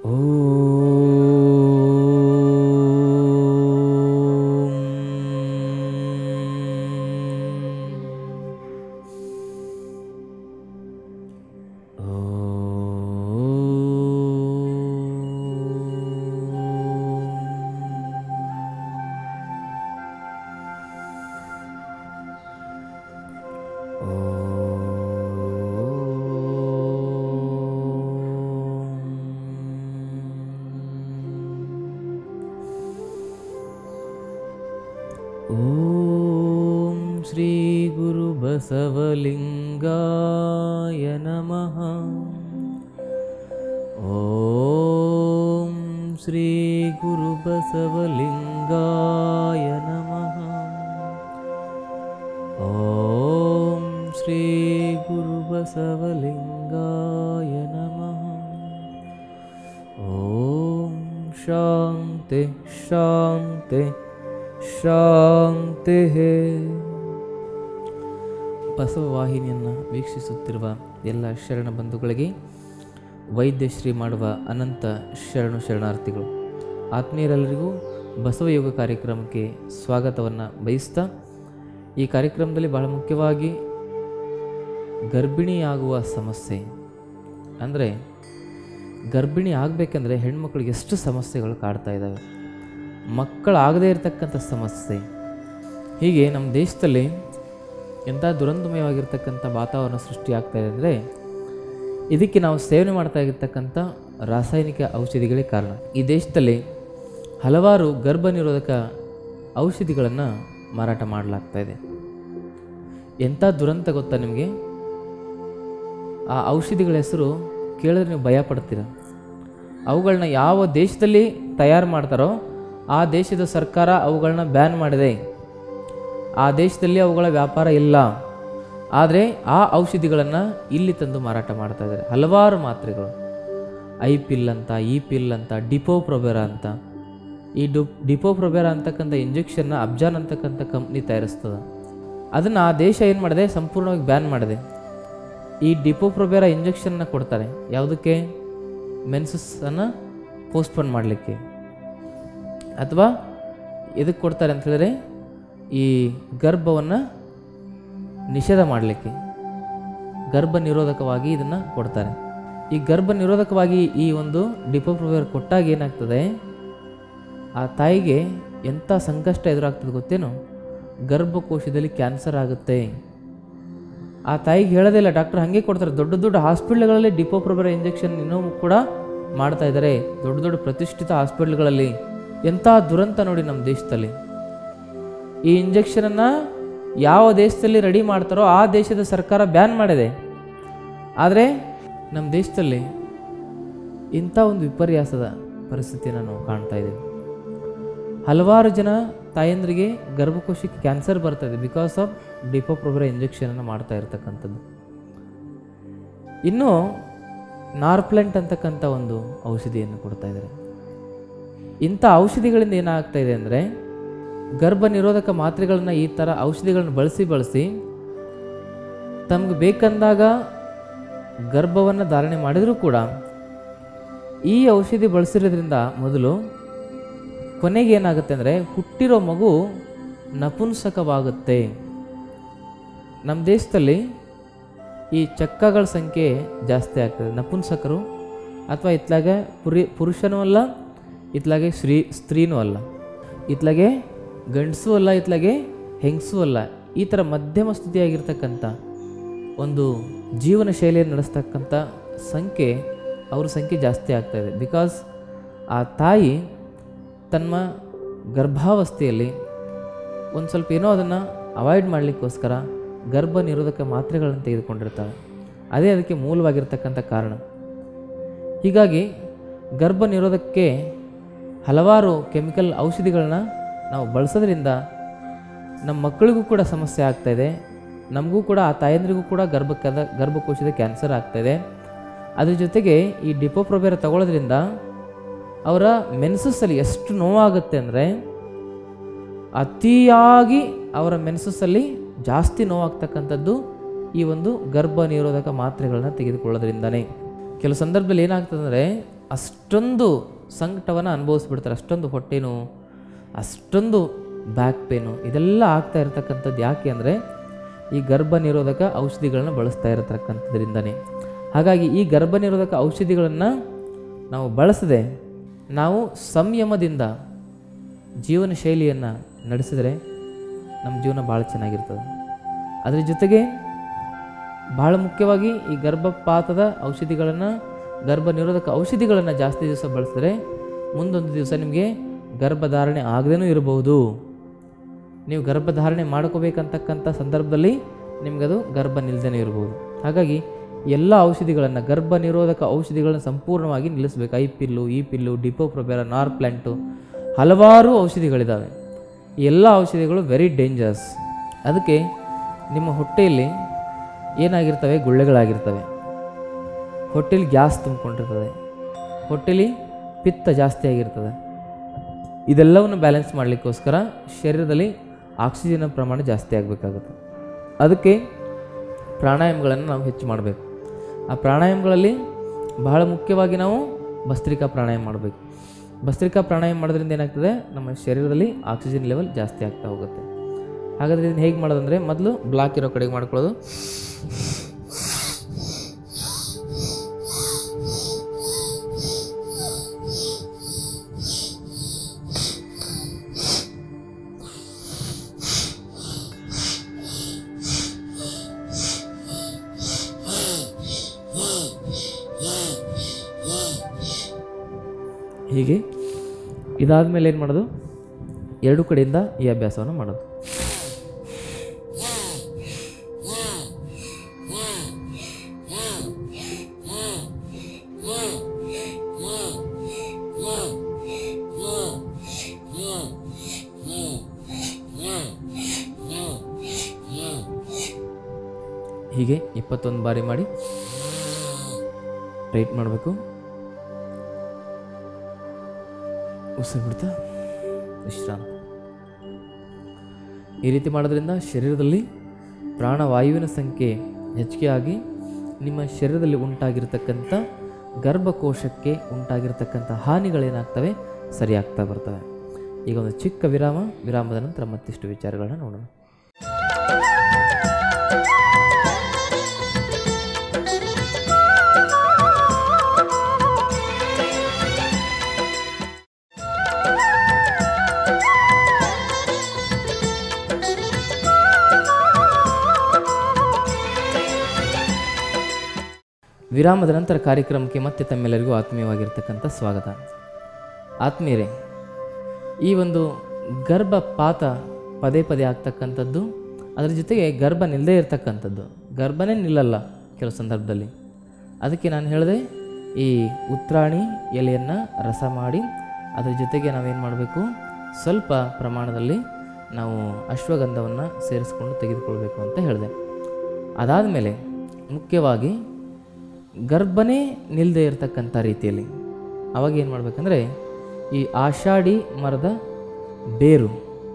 ॐ श्रीगुरुबसवलिङ्गाय नमः ॐ श्रीगुरुबसवलिङ्गाय नमः ॐ श्रीगुरुबसवलिङ्गाय नमः ॐ शान्ति शान्ति ಶಾಂತಿ ಬಸವ ವಾಹಿನಿಯನ್ನು ವೀಕ್ಷಿಸುತ್ತಿರುವ ಎಲ್ಲ ಶರಣ ಬಂಧುಗಳಿಗೆ ವೈದ್ಯಶ್ರೀ ಮಾಡುವ ಅನಂತ ಶರಣು ಶರಣಾರ್ಥಿಗಳು ಆತ್ಮೀಯರೆಲ್ಲರಿಗೂ ಬಸವ ಯೋಗ ಕಾರ್ಯಕ್ರಮಕ್ಕೆ ಸ್ವಾಗತವನ್ನು ಬಯಸ್ತಾ ಈ ಕಾರ್ಯಕ್ರಮದಲ್ಲಿ ಬಹಳ ಮುಖ್ಯವಾಗಿ ಗರ್ಭಿಣಿಯಾಗುವ ಸಮಸ್ಯೆ ಅಂದರೆ ಗರ್ಭಿಣಿ ಆಗಬೇಕಂದ್ರೆ ಹೆಣ್ಮಕ್ಳಿಗೆ ಎಷ್ಟು ಸಮಸ್ಯೆಗಳು ಕಾಡ್ತಾ ಇದ್ದಾವೆ ಮಕ್ಕಳಾಗದೇ ಇರತಕ್ಕಂಥ ಸಮಸ್ಯೆ ಹೀಗೆ ನಮ್ಮ ದೇಶದಲ್ಲಿ ಎಂಥ ದುರಂತಮಯವಾಗಿರ್ತಕ್ಕಂಥ ವಾತಾವರಣ ಸೃಷ್ಟಿಯಾಗ್ತಾ ಇದೆ ಅಂದರೆ ಇದಕ್ಕೆ ನಾವು ಸೇವನೆ ಮಾಡ್ತಾ ಇರತಕ್ಕಂಥ ರಾಸಾಯನಿಕ ಔಷಧಿಗಳೇ ಕಾರಣ ಈ ದೇಶದಲ್ಲಿ ಹಲವಾರು ಗರ್ಭ ನಿರೋಧಕ ಔಷಧಿಗಳನ್ನು ಮಾರಾಟ ಮಾಡಲಾಗ್ತಾ ಇದೆ ಎಂಥ ದುರಂತ ಗೊತ್ತಾ ನಿಮಗೆ ಆ ಔಷಧಿಗಳ ಹೆಸರು ಕೇಳಿದ್ರೆ ನೀವು ಭಯ ಪಡ್ತೀರ ಅವುಗಳನ್ನ ಯಾವ ದೇಶದಲ್ಲಿ ತಯಾರು ಮಾಡ್ತಾರೋ ಆ ದೇಶದ ಸರ್ಕಾರ ಅವುಗಳನ್ನ ಬ್ಯಾನ್ ಮಾಡಿದೆ ಆ ದೇಶದಲ್ಲಿ ಅವುಗಳ ವ್ಯಾಪಾರ ಇಲ್ಲ ಆದರೆ ಆ ಔಷಧಿಗಳನ್ನು ಇಲ್ಲಿ ತಂದು ಮಾರಾಟ ಮಾಡ್ತಾ ಇದ್ದಾರೆ ಹಲವಾರು ಮಾತ್ರೆಗಳು ಐ ಪಿಲ್ ಅಂತ ಈ ಪಿಲ್ ಅಂತ ಡಿಪೋಪ್ರೊಬೆರಾ ಅಂತ ಈ ಡು ಡಿಪೋಪ್ರೊಬೆರಾ ಅಂತಕ್ಕಂಥ ಇಂಜೆಕ್ಷನ್ನ ಅಬ್ಜಾನ್ ಅಂತಕ್ಕಂಥ ಕಂಪ್ನಿ ತಯಾರಿಸ್ತದೆ ಅದನ್ನು ಆ ದೇಶ ಏನು ಮಾಡಿದೆ ಸಂಪೂರ್ಣವಾಗಿ ಬ್ಯಾನ್ ಮಾಡಿದೆ ಈ ಡಿಪೋಪ್ರೊಬೆರಾ ಇಂಜೆಕ್ಷನ್ನ ಕೊಡ್ತಾರೆ ಯಾವುದಕ್ಕೆ ಮೆನ್ಸಸ್ಸನ್ನು ಪೋಸ್ಟ್ಪೋನ್ ಮಾಡಲಿಕ್ಕೆ ಅಥವಾ ಎದಕ್ಕೆ ಕೊಡ್ತಾರೆ ಅಂತ ಹೇಳಿದ್ರೆ ಈ ಗರ್ಭವನ್ನು ನಿಷೇಧ ಮಾಡಲಿಕ್ಕೆ ಗರ್ಭ ನಿರೋಧಕವಾಗಿ ಇದನ್ನು ಕೊಡ್ತಾರೆ ಈ ಗರ್ಭ ನಿರೋಧಕವಾಗಿ ಈ ಒಂದು ಡಿಪೋಪ್ರೊವೇರ್ ಕೊಟ್ಟಾಗ ಏನಾಗ್ತದೆ ಆ ತಾಯಿಗೆ ಎಂಥ ಸಂಕಷ್ಟ ಎದುರಾಗ್ತದೆ ಗೊತ್ತೇನು ಗರ್ಭಕೋಶದಲ್ಲಿ ಕ್ಯಾನ್ಸರ್ ಆಗುತ್ತೆ ಆ ತಾಯಿಗೆ ಹೇಳೋದೇ ಇಲ್ಲ ಡಾಕ್ಟರ್ ಹಾಗೆ ಕೊಡ್ತಾರೆ ದೊಡ್ಡ ದೊಡ್ಡ ಹಾಸ್ಪಿಟ್ಲ್ಗಳಲ್ಲಿ ಡಿಪೋಪ್ರೊಬೆರ ಇಂಜೆಕ್ಷನ್ ಇನ್ನೂ ಕೂಡ ಮಾಡ್ತಾ ಇದ್ದಾರೆ ದೊಡ್ಡ ದೊಡ್ಡ ಪ್ರತಿಷ್ಠಿತ ಹಾಸ್ಪಿಟ್ಲ್ಗಳಲ್ಲಿ ಎಂಥ ದುರಂತ ನೋಡಿ ನಮ್ಮ ದೇಶದಲ್ಲಿ ಈ ಇಂಜೆಕ್ಷನನ್ನು ಯಾವ ದೇಶದಲ್ಲಿ ರೆಡಿ ಮಾಡ್ತಾರೋ ಆ ದೇಶದ ಸರ್ಕಾರ ಬ್ಯಾನ್ ಮಾಡಿದೆ ಆದರೆ ನಮ್ಮ ದೇಶದಲ್ಲಿ ಇಂಥ ಒಂದು ವಿಪರ್ಯಾಸದ ಪರಿಸ್ಥಿತಿಯನ್ನು ನಾವು ಕಾಣ್ತಾ ಇದ್ದೀವಿ ಹಲವಾರು ಜನ ತಾಯಂದ್ರಿಗೆ ಗರ್ಭಕೋಶಕ್ಕೆ ಕ್ಯಾನ್ಸರ್ ಬರ್ತದೆ ಬಿಕಾಸ್ ಆಫ್ ಡಿಪೋಪ್ರೊಬರ ಇಂಜೆಕ್ಷನನ್ನು ಮಾಡ್ತಾ ಇರ್ತಕ್ಕಂಥದ್ದು ಇನ್ನು ನಾರ್ಪ್ಲೆಂಟ್ ಅಂತಕ್ಕಂಥ ಒಂದು ಔಷಧಿಯನ್ನು ಕೊಡ್ತಾ ಇದ್ದಾರೆ ಇಂಥ ಔಷಧಿಗಳಿಂದ ಏನಾಗ್ತಾ ಇದೆ ಅಂದರೆ ಗರ್ಭ ನಿರೋಧಕ ಮಾತ್ರೆಗಳನ್ನ ಈ ಥರ ಔಷಧಿಗಳನ್ನ ಬಳಸಿ ಬಳಸಿ ತಮಗೆ ಬೇಕಂದಾಗ ಗರ್ಭವನ್ನು ಧಾರಣೆ ಮಾಡಿದರೂ ಕೂಡ ಈ ಔಷಧಿ ಬಳಸಿರೋದ್ರಿಂದ ಮೊದಲು ಕೊನೆಗೆ ಏನಾಗುತ್ತೆ ಅಂದರೆ ಹುಟ್ಟಿರೋ ಮಗು ನಪುಂಸಕವಾಗುತ್ತೆ ನಮ್ಮ ದೇಶದಲ್ಲಿ ಈ ಚಕ್ಕಗಳ ಸಂಖ್ಯೆ ಜಾಸ್ತಿ ಆಗ್ತದೆ ನಪುಂಸಕರು ಅಥವಾ ಇತ್ಲಾಗೆ ಪುರಿ ಪುರುಷನೂ ಅಲ್ಲ ಇತ್ಲಾಗೆ ಸ್ತ್ರೀ ಸ್ತ್ರೀನೂ ಅಲ್ಲ ಇತ್ಲಾಗೆ ಗಂಡಸೂ ಅಲ್ಲ ಇತ್ಲಾಗೆ ಹೆಂಗಸೂ ಅಲ್ಲ ಈ ಥರ ಮಧ್ಯಮ ಸ್ಥಿತಿಯಾಗಿರ್ತಕ್ಕಂಥ ಒಂದು ಜೀವನ ಶೈಲಿಯನ್ನು ನಡೆಸ್ತಕ್ಕಂಥ ಸಂಖ್ಯೆ ಅವ್ರ ಸಂಖ್ಯೆ ಜಾಸ್ತಿ ಆಗ್ತಾಯಿದೆ ಬಿಕಾಸ್ ಆ ತಾಯಿ ತನ್ನ ಗರ್ಭಾವಸ್ಥೆಯಲ್ಲಿ ಒಂದು ಸ್ವಲ್ಪ ಏನೋ ಅದನ್ನು ಅವಾಯ್ಡ್ ಮಾಡಲಿಕ್ಕೋಸ್ಕರ ಗರ್ಭ ನಿರೋಧಕ ಮಾತ್ರೆಗಳನ್ನು ತೆಗೆದುಕೊಂಡಿರ್ತಾಳೆ ಅದೇ ಅದಕ್ಕೆ ಮೂಲವಾಗಿರ್ತಕ್ಕಂಥ ಕಾರಣ ಹೀಗಾಗಿ ಗರ್ಭ ನಿರೋಧಕ್ಕೆ ಹಲವಾರು ಕೆಮಿಕಲ್ ಔಷಧಿಗಳನ್ನ ನಾವು ಬಳಸೋದ್ರಿಂದ ನಮ್ಮ ಮಕ್ಕಳಿಗೂ ಕೂಡ ಸಮಸ್ಯೆ ಆಗ್ತಾಯಿದೆ ನಮಗೂ ಕೂಡ ಆ ತಾಯಂದ್ರಿಗೂ ಕೂಡ ಗರ್ಭಕ್ಕದ ಗರ್ಭಕೋಶದ ಕ್ಯಾನ್ಸರ್ ಆಗ್ತಾಯಿದೆ ಅದ್ರ ಜೊತೆಗೆ ಈ ಡಿಪೋಪ್ರೊಬೇರ ತಗೊಳ್ಳೋದ್ರಿಂದ ಅವರ ಮೆನ್ಸಸ್ಸಲ್ಲಿ ಎಷ್ಟು ನೋವಾಗುತ್ತೆ ಅಂದರೆ ಅತಿಯಾಗಿ ಅವರ ಮೆನ್ಸಸ್ಸಲ್ಲಿ ಜಾಸ್ತಿ ನೋವಾಗ್ತಕ್ಕಂಥದ್ದು ಈ ಒಂದು ಗರ್ಭ ನಿರೋಧಕ ಮಾತ್ರೆಗಳನ್ನ ತೆಗೆದುಕೊಳ್ಳೋದ್ರಿಂದನೇ ಕೆಲವು ಸಂದರ್ಭದಲ್ಲಿ ಏನಾಗ್ತದೆ ಅಂದರೆ ಅಷ್ಟೊಂದು ಸಂಕಟವನ್ನು ಅನುಭವಿಸ್ಬಿಡ್ತಾರೆ ಅಷ್ಟೊಂದು ಹೊಟ್ಟೆ ನೋವು ಅಷ್ಟೊಂದು ಬ್ಯಾಕ್ ಪೇನು ಇದೆಲ್ಲ ಆಗ್ತಾ ಇರತಕ್ಕಂಥದ್ದು ಯಾಕೆ ಅಂದರೆ ಈ ಗರ್ಭ ನಿರೋಧಕ ಔಷಧಿಗಳನ್ನ ಬಳಸ್ತಾ ಇರತಕ್ಕಂಥದ್ರಿಂದನೇ ಹಾಗಾಗಿ ಈ ಗರ್ಭ ನಿರೋಧಕ ಔಷಧಿಗಳನ್ನು ನಾವು ಬಳಸದೆ ನಾವು ಸಂಯಮದಿಂದ ಜೀವನ ಶೈಲಿಯನ್ನು ನಡೆಸಿದರೆ ನಮ್ಮ ಜೀವನ ಭಾಳ ಚೆನ್ನಾಗಿರ್ತದೆ ಅದರ ಜೊತೆಗೆ ಭಾಳ ಮುಖ್ಯವಾಗಿ ಈ ಗರ್ಭಪಾತದ ಔಷಧಿಗಳನ್ನು ಗರ್ಭ ನಿರೋಧಕ ಔಷಧಿಗಳನ್ನು ಜಾಸ್ತಿ ದಿವಸ ಬಳಸಿದ್ರೆ ಮುಂದೊಂದು ದಿವಸ ನಿಮಗೆ ಗರ್ಭಧಾರಣೆ ಆಗದೇನೂ ಇರಬಹುದು ನೀವು ಗರ್ಭಧಾರಣೆ ಮಾಡ್ಕೋಬೇಕಂತಕ್ಕಂಥ ಸಂದರ್ಭದಲ್ಲಿ ನಿಮಗದು ಗರ್ಭ ನಿಲ್ದೇನೆ ಇರ್ಬೋದು ಹಾಗಾಗಿ ಎಲ್ಲ ಔಷಧಿಗಳನ್ನು ಗರ್ಭ ನಿರೋಧಕ ಔಷಧಿಗಳನ್ನು ಸಂಪೂರ್ಣವಾಗಿ ನಿಲ್ಲಿಸಬೇಕು ಐ ಪಿಲ್ಲು ಈ ಪಿಲ್ಲು ಡಿಪೋಪ್ರೊಬೆರ ನಾರ್ ಪ್ಲ್ಯಾಂಟು ಹಲವಾರು ಔಷಧಿಗಳಿದ್ದಾವೆ ಈ ಎಲ್ಲ ಔಷಧಿಗಳು ವೆರಿ ಡೇಂಜರಸ್ ಅದಕ್ಕೆ ನಿಮ್ಮ ಹೊಟ್ಟೆಯಲ್ಲಿ ಏನಾಗಿರ್ತವೆ ಗುಳ್ಳೆಗಳಾಗಿರ್ತವೆ ಹೊಟ್ಟೆಲಿ ಗ್ಯಾಸ್ ತುಂಬಿಕೊಂಡಿರ್ತದೆ ಹೊಟ್ಟೆಲಿ ಪಿತ್ತ ಜಾಸ್ತಿ ಆಗಿರ್ತದೆ ಇದೆಲ್ಲವನ್ನು ಬ್ಯಾಲೆನ್ಸ್ ಮಾಡಲಿಕ್ಕೋಸ್ಕರ ಶರೀರದಲ್ಲಿ ಆಕ್ಸಿಜನ್ ಪ್ರಮಾಣ ಜಾಸ್ತಿ ಆಗಬೇಕಾಗುತ್ತೆ ಅದಕ್ಕೆ ಪ್ರಾಣಾಯಾಮಗಳನ್ನು ನಾವು ಹೆಚ್ಚು ಮಾಡಬೇಕು ಆ ಪ್ರಾಣಾಯಾಮಗಳಲ್ಲಿ ಬಹಳ ಮುಖ್ಯವಾಗಿ ನಾವು ಭಸ್ತ್ರಿಕಾ ಪ್ರಾಣಾಯಾಮ ಮಾಡಬೇಕು ಭಸ್ತ್ರಿಕಾ ಪ್ರಾಣಾಯಾಮ ಮಾಡೋದ್ರಿಂದ ಏನಾಗ್ತದೆ ನಮ್ಮ ಶರೀರದಲ್ಲಿ ಆಕ್ಸಿಜನ್ ಲೆವೆಲ್ ಜಾಸ್ತಿ ಆಗ್ತಾ ಹೋಗುತ್ತೆ ಹಾಗಾದರೆ ಇದನ್ನು ಹೇಗೆ ಮಾಡೋದಂದರೆ ಮೊದಲು ಬ್ಲಾಕ್ ಇರೋ ಕಡೆಗೆ ಮಾಡ್ಕೊಳ್ಳೋದು ಹೀಗೆ ಇದಾದ ಮೇಲೆ ಏನು ಮಾಡೋದು ಎರಡು ಕಡೆಯಿಂದ ಈ ಅಭ್ಯಾಸವನ್ನು ಮಾಡೋದು ಹೀಗೆ ಇಪ್ಪತ್ತೊಂದು ಬಾರಿ ಮಾಡಿ ಟೈಟ್ ಮಾಡಬೇಕು ಉಸಿರು ಬಿಡ್ತಾ ವಿಶ್ರಾಂತಿ ಈ ರೀತಿ ಮಾಡೋದ್ರಿಂದ ಶರೀರದಲ್ಲಿ ಪ್ರಾಣವಾಯುವಿನ ಸಂಖ್ಯೆ ಹೆಚ್ಚಿಗೆ ಆಗಿ ನಿಮ್ಮ ಶರೀರದಲ್ಲಿ ಉಂಟಾಗಿರ್ತಕ್ಕಂಥ ಗರ್ಭಕೋಶಕ್ಕೆ ಉಂಟಾಗಿರ್ತಕ್ಕಂಥ ಹಾನಿಗಳೇನಾಗ್ತವೆ ಸರಿಯಾಗ್ತಾ ಬರ್ತವೆ ಈಗ ಒಂದು ಚಿಕ್ಕ ವಿರಾಮ ವಿರಾಮದ ನಂತರ ಮತ್ತಿಷ್ಟು ವಿಚಾರಗಳನ್ನ ನೋಡೋಣ ವಿರಾಮದ ನಂತರ ಕಾರ್ಯಕ್ರಮಕ್ಕೆ ಮತ್ತೆ ತಮ್ಮೆಲ್ಲರಿಗೂ ಆತ್ಮೀಯವಾಗಿರ್ತಕ್ಕಂಥ ಸ್ವಾಗತ ಆತ್ಮೀಯರೇ ಈ ಒಂದು ಗರ್ಭಪಾತ ಪದೇ ಪದೇ ಆಗ್ತಕ್ಕಂಥದ್ದು ಅದರ ಜೊತೆಗೆ ಗರ್ಭ ನಿಲ್ಲದೇ ಇರತಕ್ಕಂಥದ್ದು ಗರ್ಭನೇ ನಿಲ್ಲಲ್ಲ ಕೆಲವು ಸಂದರ್ಭದಲ್ಲಿ ಅದಕ್ಕೆ ನಾನು ಹೇಳಿದೆ ಈ ಉತ್ರಾಣಿ ಎಲೆಯನ್ನು ರಸ ಮಾಡಿ ಅದರ ಜೊತೆಗೆ ನಾವೇನು ಮಾಡಬೇಕು ಸ್ವಲ್ಪ ಪ್ರಮಾಣದಲ್ಲಿ ನಾವು ಅಶ್ವಗಂಧವನ್ನು ಸೇರಿಸ್ಕೊಂಡು ತೆಗೆದುಕೊಳ್ಬೇಕು ಅಂತ ಹೇಳಿದೆ ಅದಾದಮೇಲೆ ಮುಖ್ಯವಾಗಿ ಗರ್ಭನೇ ನಿಲ್ಲದೆ ಇರತಕ್ಕಂಥ ರೀತಿಯಲ್ಲಿ ಅವಾಗ ಏನು ಮಾಡಬೇಕಂದ್ರೆ ಈ ಆಷಾಢಿ ಮರದ ಬೇರು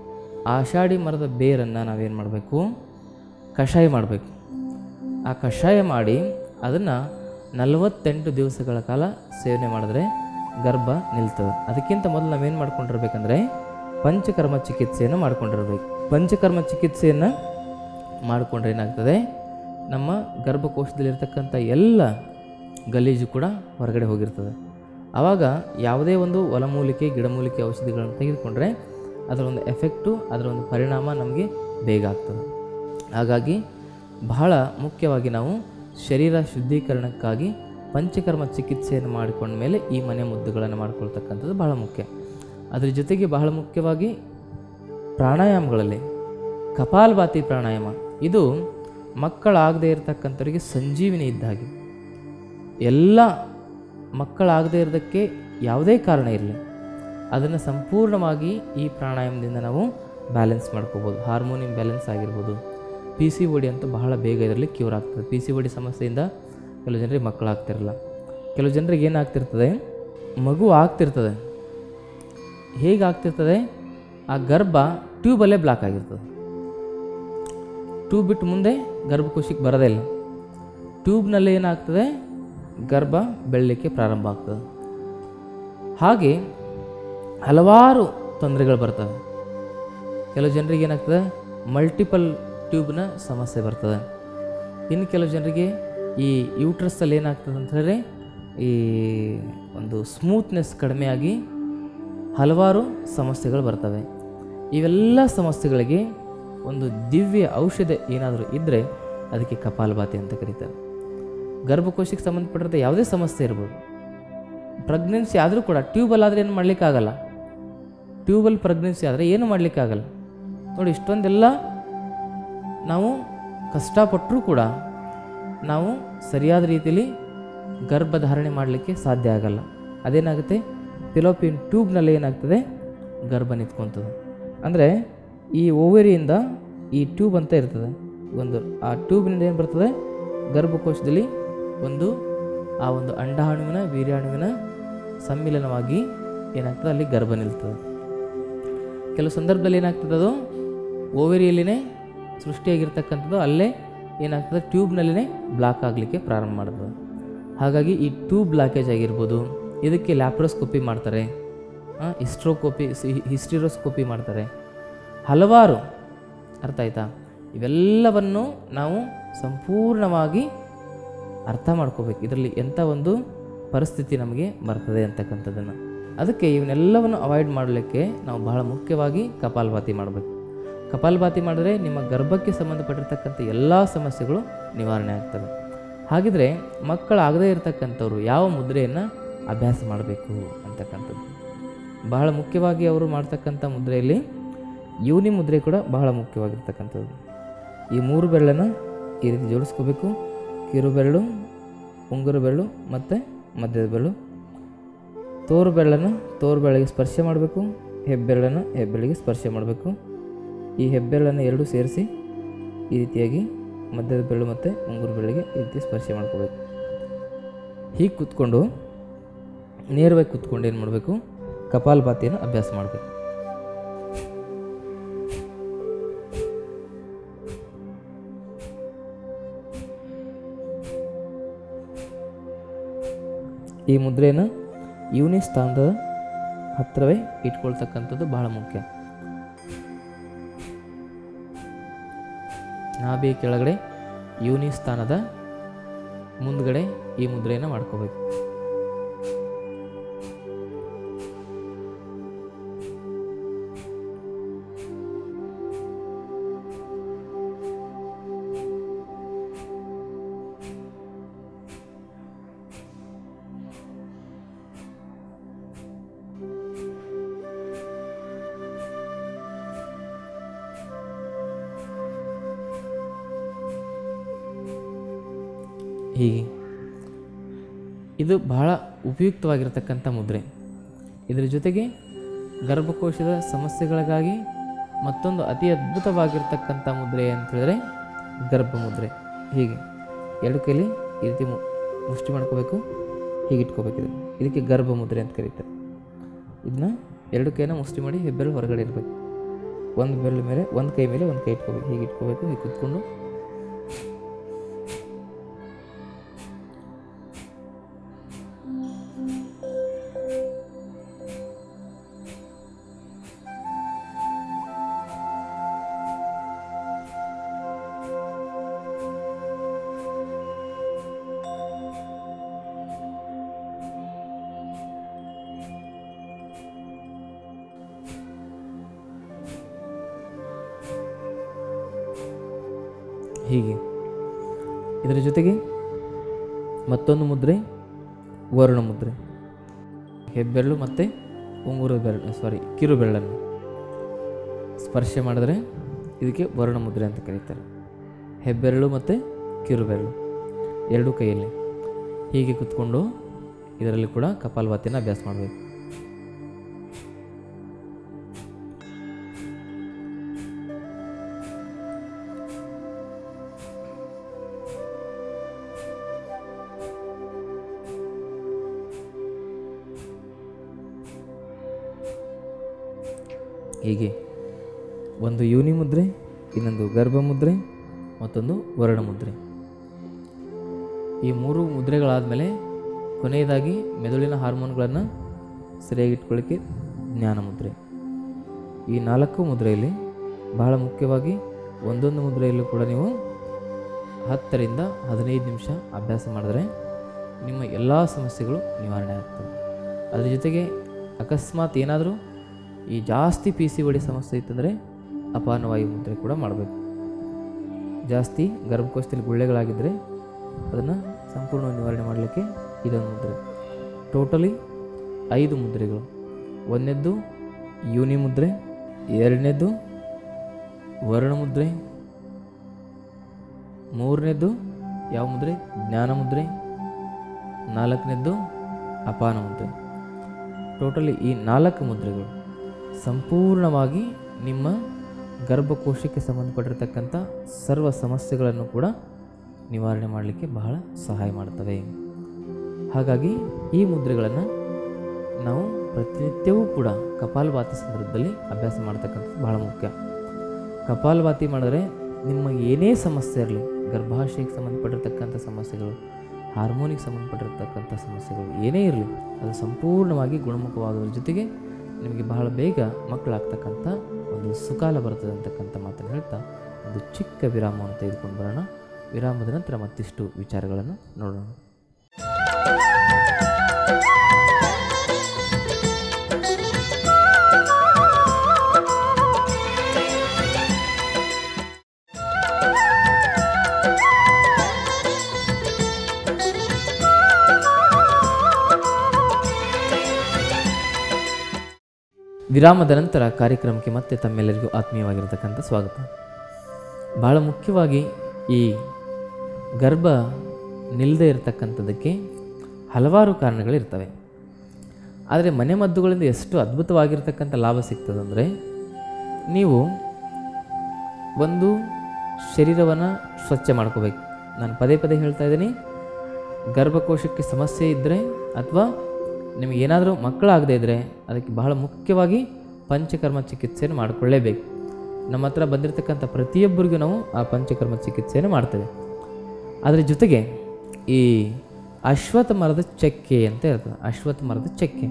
ಆಷಾಢಿ ಮರದ ಬೇರನ್ನು ನಾವೇನು ಮಾಡಬೇಕು ಕಷಾಯ ಮಾಡಬೇಕು ಆ ಕಷಾಯ ಮಾಡಿ ಅದನ್ನು ನಲವತ್ತೆಂಟು ದಿವಸಗಳ ಕಾಲ ಸೇವನೆ ಮಾಡಿದ್ರೆ ಗರ್ಭ ನಿಲ್ತದೆ ಅದಕ್ಕಿಂತ ಮೊದಲು ನಾವೇನು ಮಾಡ್ಕೊಂಡಿರ್ಬೇಕಂದ್ರೆ ಪಂಚಕರ್ಮ ಚಿಕಿತ್ಸೆಯನ್ನು ಮಾಡ್ಕೊಂಡಿರ್ಬೇಕು ಪಂಚಕರ್ಮ ಚಿಕಿತ್ಸೆಯನ್ನು ಮಾಡಿಕೊಂಡ್ರೆ ಏನಾಗ್ತದೆ ನಮ್ಮ ಗರ್ಭಕೋಶದಲ್ಲಿರ್ತಕ್ಕಂಥ ಎಲ್ಲ ಗಲೀಜು ಕೂಡ ಹೊರಗಡೆ ಹೋಗಿರ್ತದೆ ಆವಾಗ ಯಾವುದೇ ಒಂದು ಹೊಲಮೂಲಿಕೆ ಗಿಡಮೂಲಿಕೆ ಔಷಧಿಗಳನ್ನು ತೆಗೆದುಕೊಂಡ್ರೆ ಅದರ ಒಂದು ಎಫೆಕ್ಟು ಅದರ ಒಂದು ಪರಿಣಾಮ ನಮಗೆ ಬೇಗ ಆಗ್ತದೆ ಹಾಗಾಗಿ ಬಹಳ ಮುಖ್ಯವಾಗಿ ನಾವು ಶರೀರ ಶುದ್ಧೀಕರಣಕ್ಕಾಗಿ ಪಂಚಕರ್ಮ ಚಿಕಿತ್ಸೆಯನ್ನು ಮಾಡಿಕೊಂಡ ಮೇಲೆ ಈ ಮನೆ ಮುದ್ದುಗಳನ್ನು ಮಾಡ್ಕೊಳ್ತಕ್ಕಂಥದ್ದು ಬಹಳ ಮುಖ್ಯ ಅದ್ರ ಜೊತೆಗೆ ಬಹಳ ಮುಖ್ಯವಾಗಿ ಪ್ರಾಣಾಯಾಮಗಳಲ್ಲಿ ಕಪಾಲಭಾತಿ ಪ್ರಾಣಾಯಾಮ ಇದು ಮಕ್ಕಳಾಗದೇ ಇರತಕ್ಕಂಥವ್ರಿಗೆ ಸಂಜೀವಿನಿ ಇದ್ದ ಹಾಗೆ ಎಲ್ಲ ಮಕ್ಕಳಾಗದೇ ಇರೋದಕ್ಕೆ ಯಾವುದೇ ಕಾರಣ ಇರಲಿ ಅದನ್ನು ಸಂಪೂರ್ಣವಾಗಿ ಈ ಪ್ರಾಣಾಯಾಮದಿಂದ ನಾವು ಬ್ಯಾಲೆನ್ಸ್ ಮಾಡ್ಕೋಬೋದು ಹಾರ್ಮೋನ್ ಇಂಬ್ಯಾಲೆನ್ಸ್ ಆಗಿರ್ಬೋದು ಪಿ ಸಿ ಒಡಿ ಅಂತೂ ಬಹಳ ಬೇಗ ಇದರಲ್ಲಿ ಕ್ಯೂರ್ ಆಗ್ತದೆ ಪಿ ಸಿ ಒಡಿ ಸಮಸ್ಯೆಯಿಂದ ಕೆಲವು ಜನರಿಗೆ ಮಕ್ಕಳಾಗ್ತಿರಲ್ಲ ಕೆಲವು ಜನರಿಗೆ ಏನಾಗ್ತಿರ್ತದೆ ಮಗು ಆಗ್ತಿರ್ತದೆ ಹೇಗೆ ಆಗ್ತಿರ್ತದೆ ಆ ಗರ್ಭ ಟ್ಯೂಬಲ್ಲೇ ಬ್ಲಾಕ್ ಆಗಿರ್ತದೆ ಟ್ಯೂಬ್ ಬಿಟ್ಟು ಮುಂದೆ ಗರ್ಭಕೋಶಕ್ಕೆ ಬರೋದೇ ಇಲ್ಲ ಟ್ಯೂಬ್ನಲ್ಲಿ ಏನಾಗ್ತದೆ ಗರ್ಭ ಬೆಳಲಿಕ್ಕೆ ಪ್ರಾರಂಭ ಆಗ್ತದೆ ಹಾಗೆ ಹಲವಾರು ತೊಂದರೆಗಳು ಬರ್ತವೆ ಕೆಲವು ಜನರಿಗೆ ಏನಾಗ್ತದೆ ಮಲ್ಟಿಪಲ್ ಟ್ಯೂಬ್ನ ಸಮಸ್ಯೆ ಬರ್ತದೆ ಇನ್ನು ಕೆಲವು ಜನರಿಗೆ ಈ ಯೂಟ್ರಸ್ಸಲ್ಲಿ ಏನಾಗ್ತದೆ ಅಂತ ಹೇಳಿದ್ರೆ ಈ ಒಂದು ಸ್ಮೂತ್ನೆಸ್ ಕಡಿಮೆಯಾಗಿ ಹಲವಾರು ಸಮಸ್ಯೆಗಳು ಬರ್ತವೆ ಇವೆಲ್ಲ ಸಮಸ್ಯೆಗಳಿಗೆ ಒಂದು ದಿವ್ಯ ಔಷಧ ಏನಾದರೂ ಇದ್ದರೆ ಅದಕ್ಕೆ ಕಪಾಲಭಾತಿ ಅಂತ ಕರೀತಾರೆ ಗರ್ಭಕೋಶಕ್ಕೆ ಸಂಬಂಧಪಟ್ಟಂತೆ ಯಾವುದೇ ಸಮಸ್ಯೆ ಇರ್ಬೋದು ಪ್ರೆಗ್ನೆನ್ಸಿ ಆದರೂ ಕೂಡ ಟ್ಯೂಬಲ್ ಆದರೆ ಏನು ಮಾಡಲಿಕ್ಕಾಗಲ್ಲ ಟ್ಯೂಬಲ್ ಪ್ರೆಗ್ನೆನ್ಸಿ ಆದರೆ ಏನು ಮಾಡಲಿಕ್ಕಾಗಲ್ಲ ನೋಡಿ ಇಷ್ಟೊಂದೆಲ್ಲ ನಾವು ಕಷ್ಟಪಟ್ಟರೂ ಕೂಡ ನಾವು ಸರಿಯಾದ ರೀತಿಯಲ್ಲಿ ಗರ್ಭಧಾರಣೆ ಮಾಡಲಿಕ್ಕೆ ಸಾಧ್ಯ ಆಗಲ್ಲ ಅದೇನಾಗುತ್ತೆ ಪಿಲೋಪಿನ್ ಟ್ಯೂಬ್ನಲ್ಲಿ ಏನಾಗ್ತದೆ ಗರ್ಭ ನಿಂತ್ಕೊತದೆ ಅಂದರೆ ಈ ಓವೇರಿಯಿಂದ ಈ ಟ್ಯೂಬ್ ಅಂತ ಇರ್ತದೆ ಒಂದು ಆ ಟ್ಯೂಬ್ನಿಂದ ಏನು ಬರ್ತದೆ ಗರ್ಭಕೋಶದಲ್ಲಿ ಒಂದು ಆ ಒಂದು ಅಂಡಾಣುವಿನ ವೀರ್ಯಾಣುವಿನ ಸಮ್ಮಿಲನವಾಗಿ ಏನಾಗ್ತದೆ ಅಲ್ಲಿ ಗರ್ಭ ನಿಲ್ತದೆ ಕೆಲವು ಸಂದರ್ಭದಲ್ಲಿ ಏನಾಗ್ತದೆ ಅದು ಓವೇರಿಯಲ್ಲಿನೇ ಸೃಷ್ಟಿಯಾಗಿರ್ತಕ್ಕಂಥದ್ದು ಅಲ್ಲೇ ಏನಾಗ್ತದೆ ಟ್ಯೂಬ್ನಲ್ಲಿನೇ ಬ್ಲಾಕ್ ಆಗಲಿಕ್ಕೆ ಪ್ರಾರಂಭ ಮಾಡ್ತದೆ ಹಾಗಾಗಿ ಈ ಟ್ಯೂಬ್ ಬ್ಲಾಕೇಜ್ ಆಗಿರ್ಬೋದು ಇದಕ್ಕೆ ಲ್ಯಾಪ್ರೋಸ್ಕೋಪಿ ಮಾಡ್ತಾರೆ ಹಿಸ್ಟ್ರೋಕೋಪಿ ಹಿಸ್ಟಿರೋಸ್ಕೋಪಿ ಮಾಡ್ತಾರೆ ಹಲವಾರು ಅರ್ಥ ಆಯ್ತಾ ಇವೆಲ್ಲವನ್ನು ನಾವು ಸಂಪೂರ್ಣವಾಗಿ ಅರ್ಥ ಮಾಡ್ಕೋಬೇಕು ಇದರಲ್ಲಿ ಎಂಥ ಒಂದು ಪರಿಸ್ಥಿತಿ ನಮಗೆ ಬರ್ತದೆ ಅಂತಕ್ಕಂಥದ್ದನ್ನು ಅದಕ್ಕೆ ಇವನ್ನೆಲ್ಲವನ್ನು ಅವಾಯ್ಡ್ ಮಾಡಲಿಕ್ಕೆ ನಾವು ಬಹಳ ಮುಖ್ಯವಾಗಿ ಕಪಾಲಭಾತಿ ಮಾಡಬೇಕು ಕಪಾಲಭಾತಿ ಮಾಡಿದ್ರೆ ನಿಮ್ಮ ಗರ್ಭಕ್ಕೆ ಸಂಬಂಧಪಟ್ಟಿರ್ತಕ್ಕಂಥ ಎಲ್ಲ ಸಮಸ್ಯೆಗಳು ನಿವಾರಣೆ ಆಗ್ತವೆ ಹಾಗಿದ್ರೆ ಮಕ್ಕಳಾಗದೇ ಇರತಕ್ಕಂಥವ್ರು ಯಾವ ಮುದ್ರೆಯನ್ನು ಅಭ್ಯಾಸ ಮಾಡಬೇಕು ಅಂತಕ್ಕಂಥದ್ದು ಬಹಳ ಮುಖ್ಯವಾಗಿ ಅವರು ಮಾಡ್ತಕ್ಕಂಥ ಮುದ್ರೆಯಲ್ಲಿ ಯೋನಿ ಮುದ್ರೆ ಕೂಡ ಬಹಳ ಮುಖ್ಯವಾಗಿರ್ತಕ್ಕಂಥದ್ದು ಈ ಮೂರು ಬೆರಳನ್ನು ಈ ರೀತಿ ಜೋಡಿಸ್ಕೋಬೇಕು ಕಿರು ಬೆರಳು ಉಂಗುರು ಬೆರಳು ಮತ್ತು ಮಧ್ಯದ ಬೆರಳು ತೋರು ಬೆರಳನ್ನು ತೋರು ಬೆರಳಿಗೆ ಸ್ಪರ್ಶ ಮಾಡಬೇಕು ಹೆಬ್ಬೆರಳನ್ನು ಹೆಬ್ಬೆರಳಿಗೆ ಸ್ಪರ್ಶ ಮಾಡಬೇಕು ಈ ಹೆಬ್ಬೆರಳನ್ನು ಎರಡೂ ಸೇರಿಸಿ ಈ ರೀತಿಯಾಗಿ ಮಧ್ಯದ ಬೆರಳು ಮತ್ತು ಉಂಗುರು ಬೆರಳಿಗೆ ಈ ರೀತಿ ಸ್ಪರ್ಶ ಮಾಡ್ಕೋಬೇಕು ಹೀಗೆ ಕೂತ್ಕೊಂಡು ನೇರವಾಗಿ ಕೂತ್ಕೊಂಡು ಏನು ಮಾಡಬೇಕು ಕಪಾಲಭಾತಿಯನ್ನು ಅಭ್ಯಾಸ ಮಾಡಬೇಕು ಈ ಮುದ್ರೆಯನ್ನು ಯೂನಿ ಸ್ಥಾನದ ಹತ್ತಿರವೇ ಇಟ್ಕೊಳ್ತಕ್ಕಂಥದ್ದು ಬಹಳ ಮುಖ್ಯ ನಾಭಿ ಕೆಳಗಡೆ ಯೂನಿ ಸ್ಥಾನದ ಮುಂದ್ಗಡೆ ಈ ಮುದ್ರೆಯನ್ನು ಮಾಡ್ಕೋಬೇಕು ಹೀಗೆ ಇದು ಬಹಳ ಉಪಯುಕ್ತವಾಗಿರತಕ್ಕಂಥ ಮುದ್ರೆ ಇದರ ಜೊತೆಗೆ ಗರ್ಭಕೋಶದ ಸಮಸ್ಯೆಗಳಿಗಾಗಿ ಮತ್ತೊಂದು ಅತಿ ಅದ್ಭುತವಾಗಿರ್ತಕ್ಕಂಥ ಮುದ್ರೆ ಅಂತ ಹೇಳಿದ್ರೆ ಗರ್ಭ ಮುದ್ರೆ ಹೀಗೆ ಎರಡು ಕೈಲಿ ಈ ರೀತಿ ಮು- ಮುಷ್ಟಿ ಮಾಡ್ಕೋಬೇಕು ಹೀಗೆ ಇಟ್ಕೋಬೇಕು ಇದು ಇದಕ್ಕೆ ಗರ್ಭ ಮುದ್ರೆ ಅಂತ ಕರೀತಾರೆ ಇದನ್ನ ಎರಡು ಕೈನ ಮುಷ್ಟಿ ಮಾಡಿ ಹೆಬ್ಬೆರಳು ಹೊರಗಡೆ ಇರಬೇಕು ಒಂದು ಬೆರಳು ಮೇಲೆ ಒಂದು ಕೈ ಮೇಲೆ ಒಂದು ಕೈ ಇಟ್ಕೋಬೇಕು ಹೀಗೆ ಇಟ್ಕೋಬೇಕು ಹೀಗೆ ಕುತ್ಕೊಂಡು ಹೀಗೆ ಇದರ ಜೊತೆಗೆ ಮತ್ತೊಂದು ಮುದ್ರೆ ವರುಣ ಮುದ್ರೆ ಹೆಬ್ಬೆರಳು ಮತ್ತು ಉಂಗುರ ಬೆರಳು ಸಾರಿ ಕಿರು ಬೆರಳನ್ನು ಸ್ಪರ್ಶ ಮಾಡಿದ್ರೆ ಇದಕ್ಕೆ ವರುಣ ಮುದ್ರೆ ಅಂತ ಕರೀತಾರೆ ಹೆಬ್ಬೆರಳು ಮತ್ತು ಕಿರು ಬೆರಳು ಎರಡೂ ಕೈಯಲ್ಲಿ ಹೀಗೆ ಕುತ್ಕೊಂಡು ಇದರಲ್ಲಿ ಕೂಡ ಕಪಾಲಭಾತಿನ ಅಭ್ಯಾಸ ಮಾಡಬೇಕು ಹೀಗೆ ಒಂದು ಯೋನಿ ಮುದ್ರೆ ಇನ್ನೊಂದು ಗರ್ಭ ಮುದ್ರೆ ಮತ್ತೊಂದು ವರ್ಣ ಮುದ್ರೆ ಈ ಮೂರು ಮುದ್ರೆಗಳಾದಮೇಲೆ ಕೊನೆಯದಾಗಿ ಮೆದುಳಿನ ಹಾರ್ಮೋನ್ಗಳನ್ನು ಸರಿಯಾಗಿ ಇಟ್ಕೊಳ್ಳಿಕ್ಕೆ ಜ್ಞಾನ ಮುದ್ರೆ ಈ ನಾಲ್ಕು ಮುದ್ರೆಯಲ್ಲಿ ಬಹಳ ಮುಖ್ಯವಾಗಿ ಒಂದೊಂದು ಮುದ್ರೆಯಲ್ಲೂ ಕೂಡ ನೀವು ಹತ್ತರಿಂದ ಹದಿನೈದು ನಿಮಿಷ ಅಭ್ಯಾಸ ಮಾಡಿದ್ರೆ ನಿಮ್ಮ ಎಲ್ಲ ಸಮಸ್ಯೆಗಳು ನಿವಾರಣೆ ಆಗ್ತವೆ ಅದ್ರ ಜೊತೆಗೆ ಅಕಸ್ಮಾತ್ ಏನಾದರೂ ಈ ಜಾಸ್ತಿ ಪಿ ಸಿ ಒಡಿ ಸಮಸ್ಯೆ ಇತ್ತಂದರೆ ಅಪಾನವಾಯು ಮುದ್ರೆ ಕೂಡ ಮಾಡಬೇಕು ಜಾಸ್ತಿ ಗರ್ಭಕೋಶದಲ್ಲಿ ಗುಳ್ಳೆಗಳಾಗಿದ್ದರೆ ಅದನ್ನು ಸಂಪೂರ್ಣ ನಿವಾರಣೆ ಮಾಡಲಿಕ್ಕೆ ಇದೊಂದು ಮುದ್ರೆ ಟೋಟಲಿ ಐದು ಮುದ್ರೆಗಳು ಒಂದನೇದ್ದು ಯೂನಿ ಮುದ್ರೆ ಎರಡನೇದ್ದು ವರ್ಣ ಮುದ್ರೆ ಮೂರನೇದ್ದು ಯಾವ ಮುದ್ರೆ ಜ್ಞಾನ ಮುದ್ರೆ ನಾಲ್ಕನೇದ್ದು ಅಪಾನ ಮುದ್ರೆ ಟೋಟಲಿ ಈ ನಾಲ್ಕು ಮುದ್ರೆಗಳು ಸಂಪೂರ್ಣವಾಗಿ ನಿಮ್ಮ ಗರ್ಭಕೋಶಕ್ಕೆ ಸಂಬಂಧಪಟ್ಟಿರ್ತಕ್ಕಂಥ ಸರ್ವ ಸಮಸ್ಯೆಗಳನ್ನು ಕೂಡ ನಿವಾರಣೆ ಮಾಡಲಿಕ್ಕೆ ಬಹಳ ಸಹಾಯ ಮಾಡ್ತವೆ ಹಾಗಾಗಿ ಈ ಮುದ್ರೆಗಳನ್ನು ನಾವು ಪ್ರತಿನಿತ್ಯವೂ ಕೂಡ ಕಪಾಲಭಾತಿ ಸಂದರ್ಭದಲ್ಲಿ ಅಭ್ಯಾಸ ಮಾಡ್ತಕ್ಕಂಥದ್ದು ಬಹಳ ಮುಖ್ಯ ಕಪಾಲಭಾತಿ ಮಾಡಿದ್ರೆ ನಿಮ್ಮ ಏನೇ ಸಮಸ್ಯೆ ಇರಲಿ ಗರ್ಭಾಶಯಕ್ಕೆ ಸಂಬಂಧಪಟ್ಟಿರ್ತಕ್ಕಂಥ ಸಮಸ್ಯೆಗಳು ಹಾರ್ಮೋನಿಗೆ ಸಂಬಂಧಪಟ್ಟಿರ್ತಕ್ಕಂಥ ಸಮಸ್ಯೆಗಳು ಏನೇ ಇರಲಿ ಅದು ಸಂಪೂರ್ಣವಾಗಿ ಗುಣಮುಖವಾಗೋದ್ರ ಜೊತೆಗೆ ನಿಮಗೆ ಬಹಳ ಬೇಗ ಮಕ್ಕಳಾಗ್ತಕ್ಕಂಥ ಒಂದು ಸುಕಾಲ ಬರ್ತದೆ ಅಂತಕ್ಕಂಥ ಮಾತನ್ನು ಹೇಳ್ತಾ ಒಂದು ಚಿಕ್ಕ ವಿರಾಮವನ್ನು ತೆಗೆದುಕೊಂಡು ಬರೋಣ ವಿರಾಮದ ನಂತರ ಮತ್ತಿಷ್ಟು ವಿಚಾರಗಳನ್ನು ನೋಡೋಣ ವಿರಾಮದ ನಂತರ ಕಾರ್ಯಕ್ರಮಕ್ಕೆ ಮತ್ತೆ ತಮ್ಮೆಲ್ಲರಿಗೂ ಆತ್ಮೀಯವಾಗಿರತಕ್ಕಂಥ ಸ್ವಾಗತ ಬಹಳ ಮುಖ್ಯವಾಗಿ ಈ ಗರ್ಭ ನಿಲ್ಲದೆ ಇರತಕ್ಕಂಥದ್ದಕ್ಕೆ ಹಲವಾರು ಕಾರಣಗಳಿರ್ತವೆ ಆದರೆ ಮನೆ ಮದ್ದುಗಳಿಂದ ಎಷ್ಟು ಅದ್ಭುತವಾಗಿರ್ತಕ್ಕಂಥ ಲಾಭ ಸಿಗ್ತದಂದರೆ ನೀವು ಒಂದು ಶರೀರವನ್ನು ಸ್ವಚ್ಛ ಮಾಡ್ಕೋಬೇಕು ನಾನು ಪದೇ ಪದೇ ಹೇಳ್ತಾ ಇದ್ದೀನಿ ಗರ್ಭಕೋಶಕ್ಕೆ ಸಮಸ್ಯೆ ಇದ್ದರೆ ಅಥವಾ ನಿಮಗೆ ಏನಾದರೂ ಮಕ್ಕಳಾಗದೇ ಇದ್ದರೆ ಅದಕ್ಕೆ ಬಹಳ ಮುಖ್ಯವಾಗಿ ಪಂಚಕರ್ಮ ಚಿಕಿತ್ಸೆಯನ್ನು ಮಾಡಿಕೊಳ್ಳೇಬೇಕು ನಮ್ಮ ಹತ್ರ ಬಂದಿರತಕ್ಕಂಥ ಪ್ರತಿಯೊಬ್ಬರಿಗೂ ನಾವು ಆ ಪಂಚಕರ್ಮ ಚಿಕಿತ್ಸೆಯನ್ನು ಮಾಡ್ತೇವೆ ಅದರ ಜೊತೆಗೆ ಈ ಅಶ್ವತ್ಥ ಮರದ ಚಕ್ಕೆ ಅಂತ ಇರ್ತದೆ ಅಶ್ವತ್ಥ ಮರದ ಚಕ್ಕೆ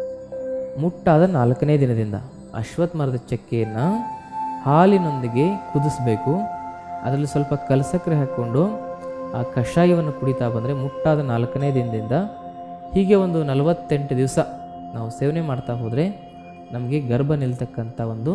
ಮುಟ್ಟಾದ ನಾಲ್ಕನೇ ದಿನದಿಂದ ಅಶ್ವತ್ಥ ಮರದ ಚಕ್ಕೆಯನ್ನು ಹಾಲಿನೊಂದಿಗೆ ಕುದಿಸ್ಬೇಕು ಅದರಲ್ಲಿ ಸ್ವಲ್ಪ ಕಲಸಕ್ಕರೆ ಹಾಕ್ಕೊಂಡು ಆ ಕಷಾಯವನ್ನು ಕುಡಿತಾ ಬಂದರೆ ಮುಟ್ಟಾದ ನಾಲ್ಕನೇ ದಿನದಿಂದ ಹೀಗೆ ಒಂದು ನಲವತ್ತೆಂಟು ದಿವಸ ನಾವು ಸೇವನೆ ಮಾಡ್ತಾ ಹೋದರೆ ನಮಗೆ ಗರ್ಭ ನಿಲ್ತಕ್ಕಂಥ ಒಂದು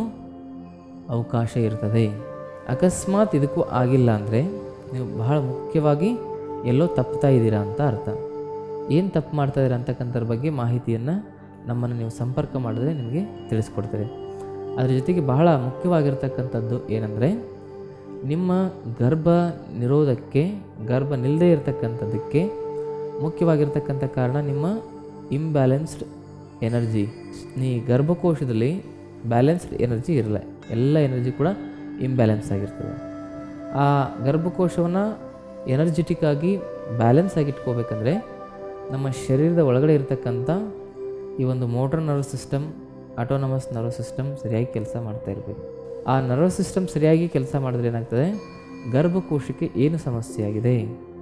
ಅವಕಾಶ ಇರ್ತದೆ ಅಕಸ್ಮಾತ್ ಇದಕ್ಕೂ ಆಗಿಲ್ಲ ಅಂದರೆ ನೀವು ಬಹಳ ಮುಖ್ಯವಾಗಿ ಎಲ್ಲೋ ತಪ್ತಾ ಇದ್ದೀರಾ ಅಂತ ಅರ್ಥ ಏನು ತಪ್ಪು ಮಾಡ್ತಾ ಇದ್ದೀರಾ ಅಂತಕ್ಕಂಥದ್ರ ಬಗ್ಗೆ ಮಾಹಿತಿಯನ್ನು ನಮ್ಮನ್ನು ನೀವು ಸಂಪರ್ಕ ಮಾಡಿದ್ರೆ ನಿಮಗೆ ತಿಳಿಸ್ಕೊಡ್ತೇವೆ ಅದ್ರ ಜೊತೆಗೆ ಬಹಳ ಮುಖ್ಯವಾಗಿರ್ತಕ್ಕಂಥದ್ದು ಏನಂದರೆ ನಿಮ್ಮ ಗರ್ಭ ನಿರೋಧಕ್ಕೆ ಗರ್ಭ ನಿಲ್ಲದೇ ಇರತಕ್ಕಂಥದ್ದಕ್ಕೆ ಮುಖ್ಯವಾಗಿರ್ತಕ್ಕಂಥ ಕಾರಣ ನಿಮ್ಮ ಇಂಬ್ಯಾಲೆನ್ಸ್ಡ್ ಎನರ್ಜಿ ಈ ಗರ್ಭಕೋಶದಲ್ಲಿ ಬ್ಯಾಲೆನ್ಸ್ಡ್ ಎನರ್ಜಿ ಇರಲ್ಲ ಎಲ್ಲ ಎನರ್ಜಿ ಕೂಡ ಇಂಬ್ಯಾಲೆನ್ಸ್ ಆಗಿರ್ತದೆ ಆ ಗರ್ಭಕೋಶವನ್ನು ಎನರ್ಜೆಟಿಕ್ ಆಗಿ ಬ್ಯಾಲೆನ್ಸ್ ಆಗಿ ಇಟ್ಕೋಬೇಕಂದ್ರೆ ನಮ್ಮ ಶರೀರದ ಒಳಗಡೆ ಇರತಕ್ಕಂಥ ಈ ಒಂದು motor nerve system autonomous nerve system ಸರಿಯಾಗಿ ಕೆಲಸ ಮಾಡ್ತಾ ಇರಬೇಕು ಆ ನರ್ವ್ ಸಿಸ್ಟಮ್ ಸರಿಯಾಗಿ ಕೆಲಸ ಮಾಡಿದ್ರೆ ಏನಾಗ್ತದೆ ಗರ್ಭಕೋಶಕ್ಕೆ ಏನು ಸಮಸ್ಯೆ ಆಗಿದೆ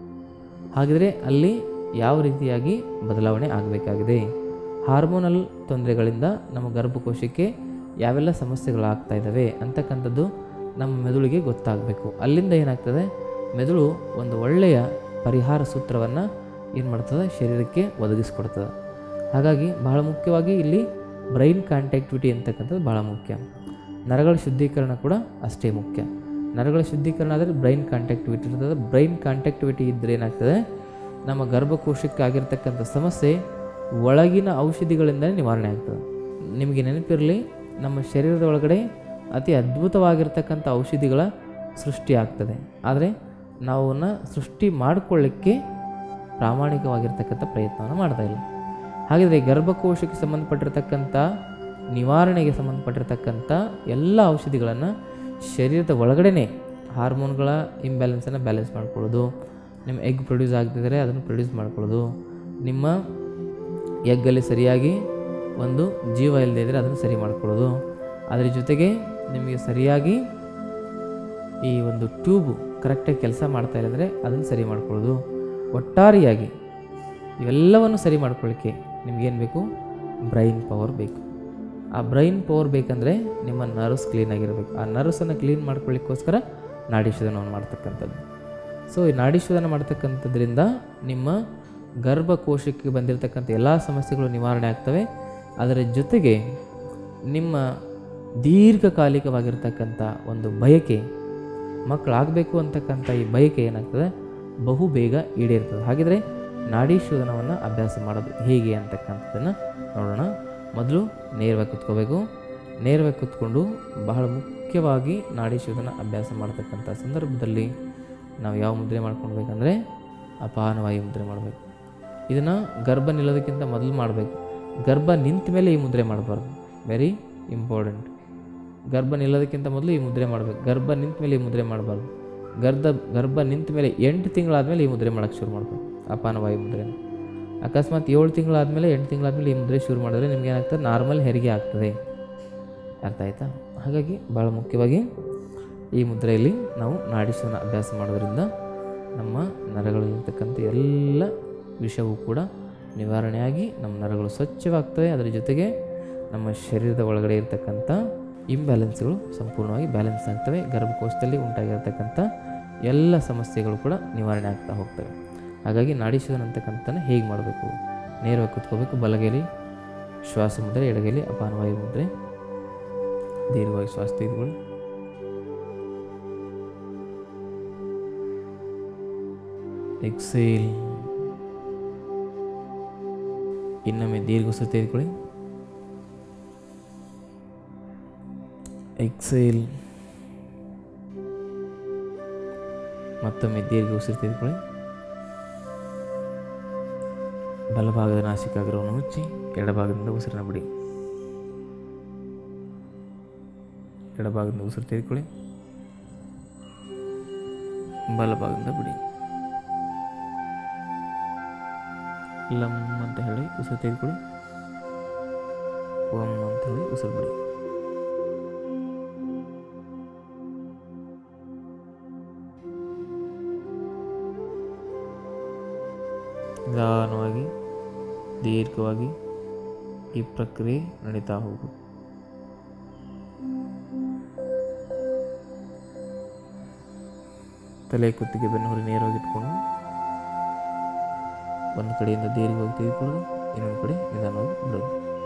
ಹಾಗಿದ್ರೆ ಅಲ್ಲಿ ಯಾವ ರೀತಿಯಾಗಿ ಬದಲಾವಣೆ ಆಗಬೇಕಾಗಿದೆ ಹಾರ್ಮೋನಲ್ ತೊಂದರೆಗಳಿಂದ ನಮ್ಮ ಗರ್ಭಕೋಶಕ್ಕೆ ಯಾವೆಲ್ಲ ಸಮಸ್ಯೆಗಳಾಗ್ತಾ ಇದ್ದಾವೆ ಅಂತಕ್ಕಂಥದ್ದು ನಮ್ಮ ಮೆದುಳಿಗೆ ಗೊತ್ತಾಗಬೇಕು ಅಲ್ಲಿಂದ ಏನಾಗ್ತದೆ ಮೆದುಳು ಒಂದು ಒಳ್ಳೆಯ ಪರಿಹಾರ ಸೂತ್ರವನ್ನು ಏನು ಮಾಡ್ತದೆ ಶರೀರಕ್ಕೆ ಒದಗಿಸ್ಕೊಡ್ತದೆ ಹಾಗಾಗಿ ಬಹಳ ಮುಖ್ಯವಾಗಿ ಇಲ್ಲಿ ಬ್ರೈನ್ ಕಾಂಟ್ಯಾಕ್ಟಿವಿಟಿ ಅಂತಕ್ಕಂಥದ್ದು ಬಹಳ ಮುಖ್ಯ ನರಗಳ ಶುದ್ಧೀಕರಣ ಕೂಡ ಅಷ್ಟೇ ಮುಖ್ಯ ನರಗಳ ಶುದ್ಧೀಕರಣ ಆದರೆ ಬ್ರೈನ್ ಕಾಂಟ್ಯಾಕ್ಟಿವಿಟಿ ಇರ್ತದೆ ಬ್ರೈನ್ ಕಾಂಟ್ಯಾಕ್ಟಿವಿಟಿ ಇದ್ದರೆ ಏನಾಗ್ತದೆ ನಮ್ಮ ಗರ್ಭಕೋಶಕ್ಕೆ ಆಗಿರ್ತಕ್ಕಂಥ ಸಮಸ್ಯೆ ಒಳಗಿನ ಔಷಧಿಗಳಿಂದಲೇ ನಿವಾರಣೆ ಆಗ್ತದೆ ನಿಮಗೆ ನೆನಪಿರಲಿ ನಮ್ಮ ಶರೀರದ ಒಳಗಡೆ ಅತಿ ಅದ್ಭುತವಾಗಿರ್ತಕ್ಕಂಥ ಔಷಧಿಗಳ ಸೃಷ್ಟಿ ಆಗ್ತದೆ ಆದರೆ ನಾವು ಅವನ್ನ ಸೃಷ್ಟಿ ಮಾಡಿಕೊಳ್ಳಿಕ್ಕೆ ಪ್ರಾಮಾಣಿಕವಾಗಿರ್ತಕ್ಕಂಥ ಪ್ರಯತ್ನವನ್ನು ಮಾಡ್ತಾ ಇಲ್ಲ ಹಾಗಿದ್ರೆ ಗರ್ಭಕೋಶಕ್ಕೆ ಸಂಬಂಧಪಟ್ಟಿರ್ತಕ್ಕಂಥ ನಿವಾರಣೆಗೆ ಸಂಬಂಧಪಟ್ಟಿರ್ತಕ್ಕಂಥ ಎಲ್ಲ ಔಷಧಿಗಳನ್ನು ಶರೀರದ ಒಳಗಡೆನೇ ಹಾರ್ಮೋನ್ಗಳ ಇಂಬ್ಯಾಲೆನ್ಸನ್ನು ಬ್ಯಾಲೆನ್ಸ್ ಮಾಡ್ಕೊಳ್ಳೋದು ನಿಮ್ಮ ಎಗ್ ಪ್ರೊಡ್ಯೂಸ್ ಆಗ್ತಿದ್ರೆ ಅದನ್ನು ಪ್ರೊಡ್ಯೂಸ್ ಮಾಡ್ಕೊಳ್ಳೋದು ನಿಮ್ಮ ಎಗ್ಗಲ್ಲಿ ಸರಿಯಾಗಿ ಒಂದು ಜೀವ ಇಲ್ಲದೆ ಇದ್ದರೆ ಅದನ್ನು ಸರಿ ಮಾಡ್ಕೊಳ್ಳೋದು ಅದರ ಜೊತೆಗೆ ನಿಮಗೆ ಸರಿಯಾಗಿ ಈ ಒಂದು ಟ್ಯೂಬು ಕರೆಕ್ಟಾಗಿ ಕೆಲಸ ಮಾಡ್ತಾ ಇಲ್ಲ ಅಂದರೆ ಅದನ್ನು ಸರಿ ಮಾಡ್ಕೊಳ್ಳೋದು ಒಟ್ಟಾರೆಯಾಗಿ ಇವೆಲ್ಲವನ್ನು ಸರಿ ಮಾಡ್ಕೊಳ್ಳಿಕ್ಕೆ ನಿಮಗೇನು ಬೇಕು ಬ್ರೈನ್ ಪವರ್ ಬೇಕು ಆ ಬ್ರೈನ್ ಪವರ್ ಬೇಕಂದರೆ ನಿಮ್ಮ ನರ್ವ್ಸ್ ಕ್ಲೀನಾಗಿರಬೇಕು ಆ ನರ್ವ್ಸನ್ನು ಕ್ಲೀನ್ ಮಾಡ್ಕೊಳ್ಳಿಕ್ಕೋಸ್ಕರ ನಾಡಿ ಶೋಧನವನ್ನು ಮಾಡ್ತಕ್ಕಂಥದ್ದು ಸೊ ಈ ನಾಡಿ ಶೋಧನ ಮಾಡ್ತಕ್ಕಂಥದ್ರಿಂದ ನಿಮ್ಮ ಗರ್ಭಕೋಶಕ್ಕೆ ಬಂದಿರತಕ್ಕಂಥ ಎಲ್ಲ ಸಮಸ್ಯೆಗಳು ನಿವಾರಣೆ ಆಗ್ತವೆ ಅದರ ಜೊತೆಗೆ ನಿಮ್ಮ ದೀರ್ಘಕಾಲಿಕವಾಗಿರ್ತಕ್ಕಂಥ ಒಂದು ಬಯಕೆ ಮಕ್ಕಳಾಗಬೇಕು ಅಂತಕ್ಕಂಥ ಈ ಬಯಕೆ ಏನಾಗ್ತದೆ ಬಹು ಬೇಗ ಈಡೇರ್ತದೆ ಹಾಗಿದ್ರೆ ನಾಡಿ ಶೋಧನವನ್ನು ಅಭ್ಯಾಸ ಮಾಡೋದು ಹೇಗೆ ಅಂತಕ್ಕಂಥದ್ದನ್ನು ನೋಡೋಣ ಮೊದಲು ನೇರವಾಗಿ ಕುತ್ಕೋಬೇಕು ನೇರವಾಗಿ ಕುತ್ಕೊಂಡು ಬಹಳ ಮುಖ್ಯವಾಗಿ ನಾಡಿ ಶೋಧನ ಅಭ್ಯಾಸ ಮಾಡ್ತಕ್ಕಂಥ ಸಂದರ್ಭದಲ್ಲಿ ನಾವು ಯಾವ ಮುದ್ರೆ ಮಾಡ್ಕೊಳ್ಬೇಕಂದ್ರೆ ಅಪಾನವಾಯು ಮುದ್ರೆ ಮಾಡಬೇಕು ಇದನ್ನು ಗರ್ಭ ನಿಲ್ಲೋದಕ್ಕಿಂತ ಮೊದಲು ಮಾಡಬೇಕು ಗರ್ಭ ನಿಂತ ಮೇಲೆ ಈ ಮುದ್ರೆ ಮಾಡಬಾರ್ದು ವೆರಿ ಇಂಪಾರ್ಟೆಂಟ್ ಗರ್ಭ ನಿಲ್ಲೋದಕ್ಕಿಂತ ಮೊದಲು ಈ ಮುದ್ರೆ ಮಾಡಬೇಕು ಗರ್ಭ ನಿಂತ ಮೇಲೆ ಈ ಮುದ್ರೆ ಮಾಡಬಾರ್ದು ಗರ್ಭ ಗರ್ಭ ನಿಂತ ಮೇಲೆ ಎಂಟು ತಿಂಗಳಾದಮೇಲೆ ಈ ಮುದ್ರೆ ಮಾಡೋಕ್ಕೆ ಶುರು ಮಾಡಬೇಕು ಅಪಾನವಾಯು ಮುದ್ರೆ ಅಕಸ್ಮಾತ್ ಏಳು ತಿಂಗಳಾದಮೇಲೆ ಎಂಟು ತಿಂಗಳಾದಮೇಲೆ ಈ ಮುದ್ರೆ ಶುರು ಮಾಡಿದ್ರೆ ನಿಮ್ಗೆ ಏನಾಗ್ತದೆ ನಾರ್ಮಲ್ ಹೆರಿಗೆ ಆಗ್ತದೆ ಅರ್ಥ ಆಯ್ತಾ ಹಾಗಾಗಿ ಭಾಳ ಮುಖ್ಯವಾಗಿ ಈ ಮುದ್ರೆಯಲ್ಲಿ ನಾವು ನಾಡಿಸೋನ ಅಭ್ಯಾಸ ಮಾಡೋದ್ರಿಂದ ನಮ್ಮ ನರಗಳಲ್ಲಿರ್ತಕ್ಕಂಥ ಎಲ್ಲ ವಿಷವೂ ಕೂಡ ನಿವಾರಣೆಯಾಗಿ ನಮ್ಮ ನರಗಳು ಸ್ವಚ್ಛವಾಗ್ತವೆ ಅದರ ಜೊತೆಗೆ ನಮ್ಮ ಶರೀರದ ಒಳಗಡೆ ಇರತಕ್ಕಂಥ ಇಂಬ್ಯಾಲೆನ್ಸ್ಗಳು ಸಂಪೂರ್ಣವಾಗಿ ಬ್ಯಾಲೆನ್ಸ್ ಆಗ್ತವೆ ಗರ್ಭಕೋಶದಲ್ಲಿ ಉಂಟಾಗಿರತಕ್ಕಂಥ ಎಲ್ಲ ಸಮಸ್ಯೆಗಳು ಕೂಡ ನಿವಾರಣೆ ಆಗ್ತಾ ಹೋಗ್ತವೆ ಹಾಗಾಗಿ ನಾಡಿಶೋಧನ ಅಂತಕ್ಕಂಥದ್ದನ್ನು ಹೇಗೆ ಮಾಡಬೇಕು ನೇರವಾಗಿ ಕುತ್ಕೋಬೇಕು ಬಲಗೈಲಿ ಶ್ವಾಸ ಮುದ್ರೆ ಎಡಗೈಲಿ ಅಪಾನವಾಯು ಮುದ್ರೆ ದೀರ್ಘವಾಗಿ ಶ್ವಾಸ ತೆಗೆದುಕೊಳ್ಳಿ ಎಕ್ಸೇಲ್ ಇನ್ನೊಮ್ಮೆ ದೀರ್ಘ ಉಸಿರು ತೆಗೆದುಕೊಳ್ಳಿ ಎಕ್ಸೇಲ್ ಮತ್ತೊಮ್ಮೆ ದೀರ್ಘ ಉಸಿರು ತೆಗೆದುಕೊಳ್ಳಿ ಬಲಭಾಗದ ನಾಸಿಕಾಗ್ರವನ್ನು ಮುಚ್ಚಿ ಎಡಭಾಗದಿಂದ ಉಸಿರನ್ನ ಬಿಡಿ ಎಡಭಾಗದಿಂದ ಉಸಿರು ತೆಗೆದುಕೊಳ್ಳಿ ಬಲಭಾಗದಿಂದ ಬಿಡಿ ಲಮ್ ಅಂತ ಹೇಳಿ ಉಸಿರು ತೆಗೆದುಕೊಳ್ಳಿ ಓಂ ಅಂತ ಹೇಳಿ ಉಸಿರು ಬಿಡಿ ನಿಧಾನವಾಗಿ ದೀರ್ಘವಾಗಿ ಈ ಪ್ರಕ್ರಿಯೆ ನಡೀತಾ ಹೋಗು ತಲೆ ಕುತ್ತಿಗೆ ಬೆನ್ನು ಹೊರ ನೇರವಾಗಿ ಇಟ್ಕೊಂಡು ಒಂದು ಕಡೆಯಿಂದ ದೀರ್ಘವಾಗಿ ತೆಗೆದುಕೊಳ್ಳೋದು ಇನ್ನೊಂದು ಕಡೆ ನಿಧಾನವಾಗಿ ಬಿಡೋದು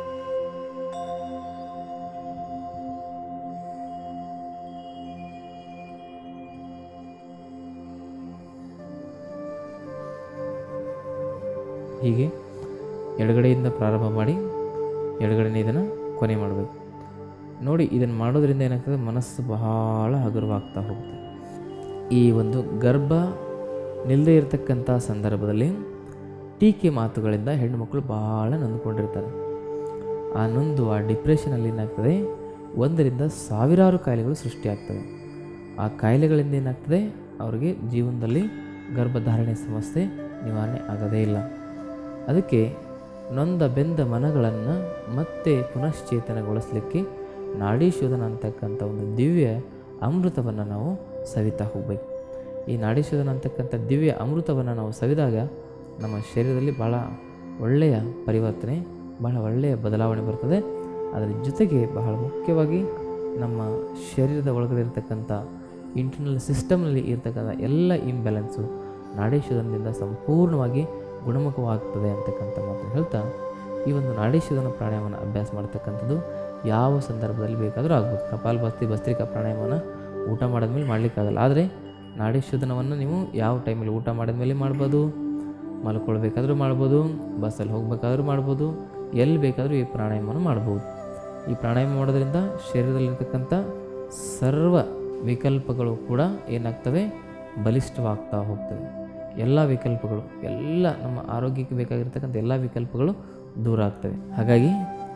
ಹೀಗೆ ಎಡಗಡೆಯಿಂದ ಪ್ರಾರಂಭ ಮಾಡಿ ಎಡಗಡೆನೇ ಇದನ್ನು ಕೊನೆ ಮಾಡಬೇಕು ನೋಡಿ ಇದನ್ನು ಮಾಡೋದ್ರಿಂದ ಏನಾಗ್ತದೆ ಮನಸ್ಸು ಬಹಳ ಹಗುರವಾಗ್ತಾ ಹೋಗುತ್ತೆ ಈ ಒಂದು ಗರ್ಭ ನಿಲ್ಲದೆ ಇರತಕ್ಕಂಥ ಸಂದರ್ಭದಲ್ಲಿ ಟೀಕೆ ಮಾತುಗಳಿಂದ ಹೆಣ್ಣುಮಕ್ಕಳು ಭಾಳ ನೊಂದ್ಕೊಂಡಿರ್ತಾರೆ ಆ ನೊಂದು ಆ ಡಿಪ್ರೆಷನಲ್ಲಿ ಏನಾಗ್ತದೆ ಒಂದರಿಂದ ಸಾವಿರಾರು ಕಾಯಿಲೆಗಳು ಸೃಷ್ಟಿಯಾಗ್ತವೆ ಆ ಕಾಯಿಲೆಗಳಿಂದ ಏನಾಗ್ತದೆ ಅವರಿಗೆ ಜೀವನದಲ್ಲಿ ಗರ್ಭಧಾರಣೆ ಸಮಸ್ಯೆ ನಿವಾರಣೆ ಆಗೋದೇ ಇಲ್ಲ ಅದಕ್ಕೆ ನೊಂದ ಬೆಂದ ಮನಗಳನ್ನು ಮತ್ತೆ ಪುನಶ್ಚೇತನಗೊಳಿಸಲಿಕ್ಕೆ ನಾಡಿ ಶೋಧನ ಅಂತಕ್ಕಂಥ ಒಂದು ದಿವ್ಯ ಅಮೃತವನ್ನು ನಾವು ಸವಿತಾ ಹೋಗಬೇಕು ಈ ನಾಡಿ ಶೋಧನ ಅಂತಕ್ಕಂಥ ದಿವ್ಯ ಅಮೃತವನ್ನು ನಾವು ಸವಿದಾಗ ನಮ್ಮ ಶರೀರದಲ್ಲಿ ಭಾಳ ಒಳ್ಳೆಯ ಪರಿವರ್ತನೆ ಬಹಳ ಒಳ್ಳೆಯ ಬದಲಾವಣೆ ಬರ್ತದೆ ಅದರ ಜೊತೆಗೆ ಬಹಳ ಮುಖ್ಯವಾಗಿ ನಮ್ಮ ಶರೀರದ ಒಳಗಡೆ ಇರತಕ್ಕಂಥ ಇಂಟರ್ನಲ್ ಸಿಸ್ಟಮ್ನಲ್ಲಿ ಇರತಕ್ಕಂಥ ಎಲ್ಲ ಇಂಬ್ಯಾಲೆನ್ಸು ನಾಡಿ ಶೋಧನದಿಂದ ಸಂಪೂರ್ಣವಾಗಿ ಗುಣಮುಖವಾಗ್ತದೆ ಅಂತಕ್ಕಂಥ ಮಾತನ್ನು ಹೇಳ್ತಾ ಈ ಒಂದು ನಾಡಿ ಶೋಧನ ಪ್ರಾಣಾಯಾಮನ ಅಭ್ಯಾಸ ಮಾಡ್ತಕ್ಕಂಥದ್ದು ಯಾವ ಸಂದರ್ಭದಲ್ಲಿ ಬೇಕಾದರೂ ಆಗ್ಬೋದು ಕಪಾಲ್ ಬಸ್ತಿ ಭಸ್ತ್ರಿಕಾ ಪ್ರಾಣಾಯಾಮನ ಊಟ ಮಾಡಿದ್ಮೇಲೆ ಮಾಡಲಿಕ್ಕಾಗಲ್ಲ ಆದರೆ ನಾಡಿ ಶೋಧನವನ್ನು ನೀವು ಯಾವ ಟೈಮಲ್ಲಿ ಊಟ ಮಾಡಿದ್ಮೇಲೆ ಮಾಡ್ಬೋದು ಮಲ್ಕೊಳ್ಬೇಕಾದ್ರೂ ಮಾಡ್ಬೋದು ಬಸ್ಸಲ್ಲಿ ಹೋಗ್ಬೇಕಾದ್ರೂ ಮಾಡ್ಬೋದು ಎಲ್ಲಿ ಬೇಕಾದರೂ ಈ ಪ್ರಾಣಾಯಾಮನ ಮಾಡ್ಬೋದು ಈ ಪ್ರಾಣಾಯಾಮ ಮಾಡೋದ್ರಿಂದ ಶರೀರದಲ್ಲಿರ್ತಕ್ಕಂಥ ಸರ್ವ ವಿಕಲ್ಪಗಳು ಕೂಡ ಏನಾಗ್ತವೆ ಬಲಿಷ್ಠವಾಗ್ತಾ ಹೋಗ್ತವೆ ಎಲ್ಲ ವಿಕಲ್ಪಗಳು ಎಲ್ಲ ನಮ್ಮ ಆರೋಗ್ಯಕ್ಕೆ ಬೇಕಾಗಿರ್ತಕ್ಕಂಥ ಎಲ್ಲ ವಿಕಲ್ಪಗಳು ದೂರ ಆಗ್ತವೆ ಹಾಗಾಗಿ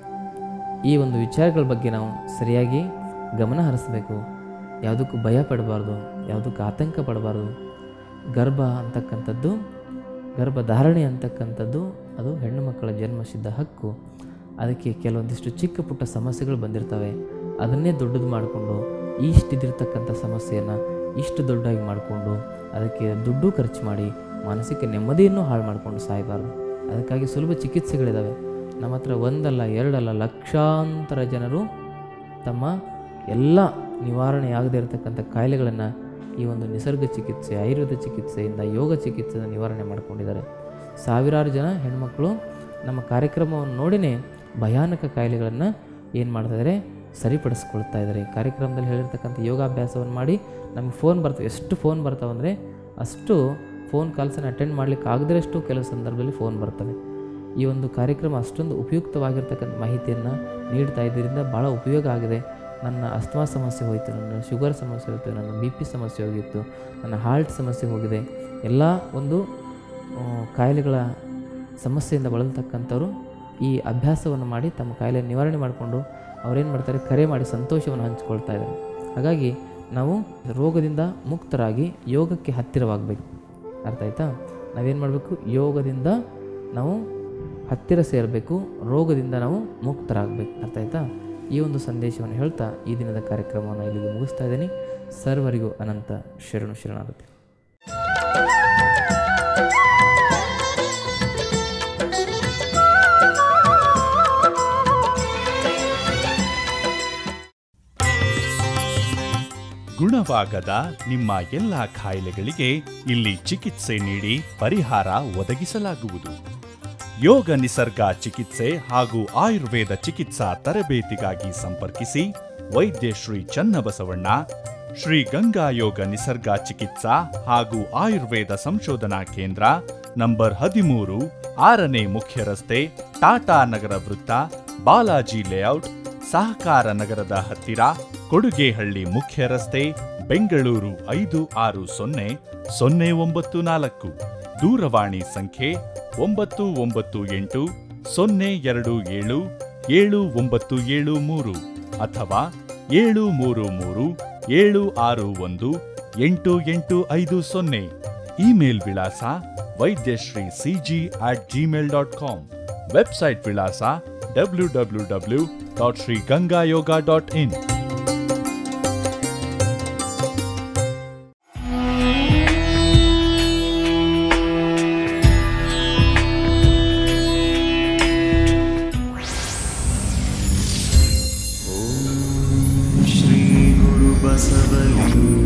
ಈ ಒಂದು ವಿಚಾರಗಳ ಬಗ್ಗೆ ನಾವು ಸರಿಯಾಗಿ ಗಮನ ಹರಿಸಬೇಕು ಯಾವುದಕ್ಕೂ ಭಯ ಪಡಬಾರ್ದು ಯಾವುದಕ್ಕೂ ಆತಂಕ ಪಡಬಾರ್ದು ಗರ್ಭ ಅಂತಕ್ಕಂಥದ್ದು ಗರ್ಭಧಾರಣೆ ಅಂತಕ್ಕಂಥದ್ದು ಅದು ಹೆಣ್ಣು ಮಕ್ಕಳ ಜನ್ಮಸಿದ್ಧ ಹಕ್ಕು ಅದಕ್ಕೆ ಕೆಲವೊಂದಿಷ್ಟು ಚಿಕ್ಕ ಪುಟ್ಟ ಸಮಸ್ಯೆಗಳು ಬಂದಿರ್ತವೆ ಅದನ್ನೇ ದೊಡ್ಡದು ಮಾಡಿಕೊಂಡು ಇಷ್ಟಿದಿರ್ತಕ್ಕಂಥ ಸಮಸ್ಯೆಯನ್ನು ಇಷ್ಟು ದೊಡ್ಡದಾಗಿ ಮಾಡಿಕೊಂಡು ಅದಕ್ಕೆ ದುಡ್ಡು ಖರ್ಚು ಮಾಡಿ ಮಾನಸಿಕ ನೆಮ್ಮದಿಯನ್ನು ಹಾಳು ಮಾಡಿಕೊಂಡು ಸಾಯಬಾರ್ದು ಅದಕ್ಕಾಗಿ ಸುಲಭ ಚಿಕಿತ್ಸೆಗಳಿದ್ದಾವೆ ನಮ್ಮ ಹತ್ರ ಒಂದಲ್ಲ ಎರಡಲ್ಲ ಲಕ್ಷಾಂತರ ಜನರು ತಮ್ಮ ಎಲ್ಲ ನಿವಾರಣೆ ಆಗದೇ ಇರತಕ್ಕಂಥ ಕಾಯಿಲೆಗಳನ್ನು ಈ ಒಂದು ನಿಸರ್ಗ ಚಿಕಿತ್ಸೆ ಆಯುರ್ವೇದ ಚಿಕಿತ್ಸೆಯಿಂದ ಯೋಗ ಚಿಕಿತ್ಸೆಯಿಂದ ನಿವಾರಣೆ ಮಾಡ್ಕೊಂಡಿದ್ದಾರೆ ಸಾವಿರಾರು ಜನ ಹೆಣ್ಮಕ್ಳು ನಮ್ಮ ಕಾರ್ಯಕ್ರಮವನ್ನು ನೋಡಿನೇ ಭಯಾನಕ ಕಾಯಿಲೆಗಳನ್ನು ಏನು ಮಾಡ್ತಾಯಿದ್ದಾರೆ ಸರಿಪಡಿಸ್ಕೊಳ್ತಾ ಇದ್ದಾರೆ ಕಾರ್ಯಕ್ರಮದಲ್ಲಿ ಹೇಳಿರ್ತಕ್ಕಂಥ ಯೋಗಾಭ್ಯಾಸವನ್ನು ಮಾಡಿ ನಮಗೆ ಫೋನ್ ಬರ್ತವೆ ಎಷ್ಟು ಫೋನ್ ಬರ್ತಾವಂದರೆ ಅಷ್ಟು ಫೋನ್ ಕಾಲ್ಸನ್ನು ಅಟೆಂಡ್ ಮಾಡಲಿಕ್ಕೆ ಆಗದಷ್ಟು ಕೆಲವು ಸಂದರ್ಭದಲ್ಲಿ ಫೋನ್ ಬರ್ತವೆ ಈ ಒಂದು ಕಾರ್ಯಕ್ರಮ ಅಷ್ಟೊಂದು ಉಪಯುಕ್ತವಾಗಿರ್ತಕ್ಕಂಥ ಮಾಹಿತಿಯನ್ನು ನೀಡ್ತಾ ಇದ್ದರಿಂದ ಭಾಳ ಉಪಯೋಗ ಆಗಿದೆ ನನ್ನ ಅಸ್ತಮಾ ಸಮಸ್ಯೆ ಹೋಯಿತು ನನ್ನ ಶುಗರ್ ಸಮಸ್ಯೆ ಹೋಯಿತು ನನ್ನ ಬಿ ಪಿ ಸಮಸ್ಯೆ ಹೋಗಿತ್ತು ನನ್ನ ಹಾರ್ಟ್ ಸಮಸ್ಯೆ ಹೋಗಿದೆ ಎಲ್ಲ ಒಂದು ಆ, ಕಾಯಿಲೆಗಳ ಸಮಸ್ಯೆಯಿಂದ ಬಳಲ್ತಕ್ಕಂಥವ್ರು ಈ ಅಭ್ಯಾಸವನ್ನು ಮಾಡಿ ತಮ್ಮ ಕಾಯಿಲೆ ನಿವಾರಣೆ ಮಾಡಿಕೊಂಡು ಅವರೇನು ಮಾಡ್ತಾರೆ ಕರೆ ಮಾಡಿ ಸಂತೋಷವನ್ನು ಹಂಚಿಕೊಳ್ತಾ ಇದ್ದಾರೆ ಹಾಗಾಗಿ ನಾವು ರೋಗದಿಂದ ಮುಕ್ತರಾಗಿ ಯೋಗಕ್ಕೆ ಹತ್ತಿರವಾಗಬೇಕು ಅರ್ಥ ಆಯ್ತಾ ನಾವೇನು ಮಾಡಬೇಕು ಯೋಗದಿಂದ ನಾವು ಹತ್ತಿರ ಸೇರಬೇಕು ರೋಗದಿಂದ ನಾವು ಮುಕ್ತರಾಗಬೇಕು ಅರ್ಥ ಆಯ್ತಾ ಈ ಒಂದು ಸಂದೇಶವನ್ನು ಹೇಳ್ತಾ ಈ ದಿನದ ಕಾರ್ಯಕ್ರಮವನ್ನು ಇಲ್ಲಿಗೆ ಮುಗಿಸ್ತಾ ಇದ್ದೀನಿ ಸರ್ವರಿಗೂ ಅನಂತ ಶರಣು ಶರಣಾಗುತ್ತೆ ಗುಣವಾಗದ ನಿಮ್ಮ ಎಲ್ಲ ಕಾಯಿಲೆಗಳಿಗೆ ಇಲ್ಲಿ ಚಿಕಿತ್ಸೆ ನೀಡಿ ಪರಿಹಾರ ಒದಗಿಸಲಾಗುವುದು ಯೋಗ ನಿಸರ್ಗ ಚಿಕಿತ್ಸೆ ಹಾಗೂ ಆಯುರ್ವೇದ ಚಿಕಿತ್ಸಾ ತರಬೇತಿಗಾಗಿ ಸಂಪರ್ಕಿಸಿ ವೈದ್ಯ ಶ್ರೀ ಚನ್ನಬಸವಣ್ಣ ಶ್ರೀ ಗಂಗಾ ಯೋಗ ನಿಸರ್ಗ ಚಿಕಿತ್ಸಾ ಹಾಗೂ ಆಯುರ್ವೇದ ಸಂಶೋಧನಾ ಕೇಂದ್ರ ನಂಬರ್ ಹದಿಮೂರು ಆರನೇ ಮುಖ್ಯ ರಸ್ತೆ ಟಾಟಾ ನಗರ ವೃತ್ತ ಬಾಲಾಜಿ ಲೇಔಟ್ ಸಹಕಾರ ನಗರದ ಹತ್ತಿರ ಕೊಡುಗೆಹಳ್ಳಿ ಮುಖ್ಯ ರಸ್ತೆ ಬೆಂಗಳೂರು ಐದು ಆರು ಸೊನ್ನೆ ಸೊನ್ನೆ ಒಂಬತ್ತು ನಾಲ್ಕು ದೂರವಾಣಿ ಸಂಖ್ಯೆ ಒಂಬತ್ತು ಒಂಬತ್ತು ಎಂಟು ಸೊನ್ನೆ ಎರಡು ಏಳು ಏಳು ಒಂಬತ್ತು ಏಳು ಮೂರು ಅಥವಾ ಏಳು ಮೂರು ಮೂರು ಏಳು ಆರು ಒಂದು ಎಂಟು ಎಂಟು ಐದು ಸೊನ್ನೆ ಇಮೇಲ್ ವಿಳಾಸ Vaidyashri CG at Gmail dot com website ವಿಳಾಸ W W W dot Shri Ganga yoga dot in श्रीगुरुबसवलिङ्ग